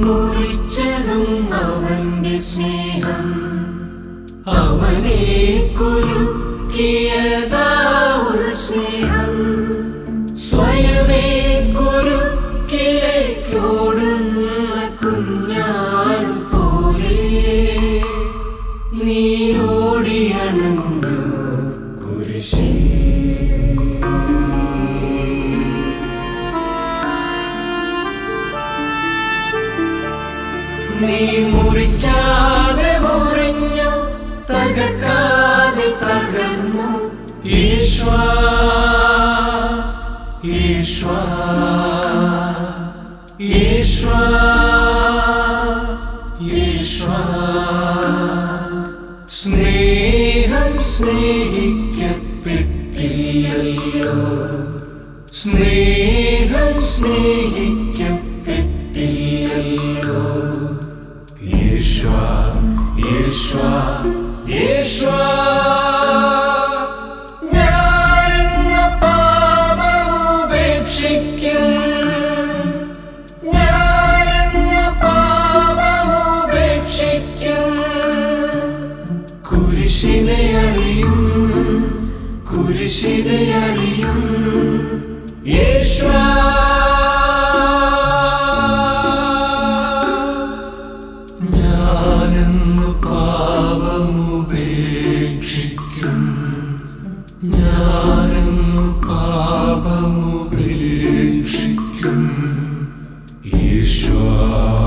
മുറിച്ചതും അവന്റെ സ്നേഹം അവനെ കുരുക്കിയതാവുൾ സ്നേഹം സ്വയമേ കുരുക്കിലേക്കോടുന്ന കുഞ്ഞാടു പോലെ നീ ഓടിയണങ്ങു കുരിശി നീ മുറിക്കാതെ മുറിഞ്ഞു തകർക്കാതെ തകർന്നു ഈശ്വാ ഈശ്വാ ഈശ്വാ ഈശ്വാ സ്നേഹം സ്നേഹിക്കപ്പെട്ടില്ലല്ലോ സ്നേഹം സ്നേഹിക്കപ്പെട്ടില്ലല്ലോ യേശുവ യേശുവ യേശുവ ഞാനെന്ന പാപമുപേക്ഷിക്കും ഞാനെന്ന പാപമുപേക്ഷിക്കും കുരിശിനെ അറിയും കുരിശിനെ അറിയും യേശുവ ഞാനെന്ന് പാപമുപേക്ഷിക്കും ഞാനെന്ന് പാപമുപേക്ഷിക്കും ഈശ്വര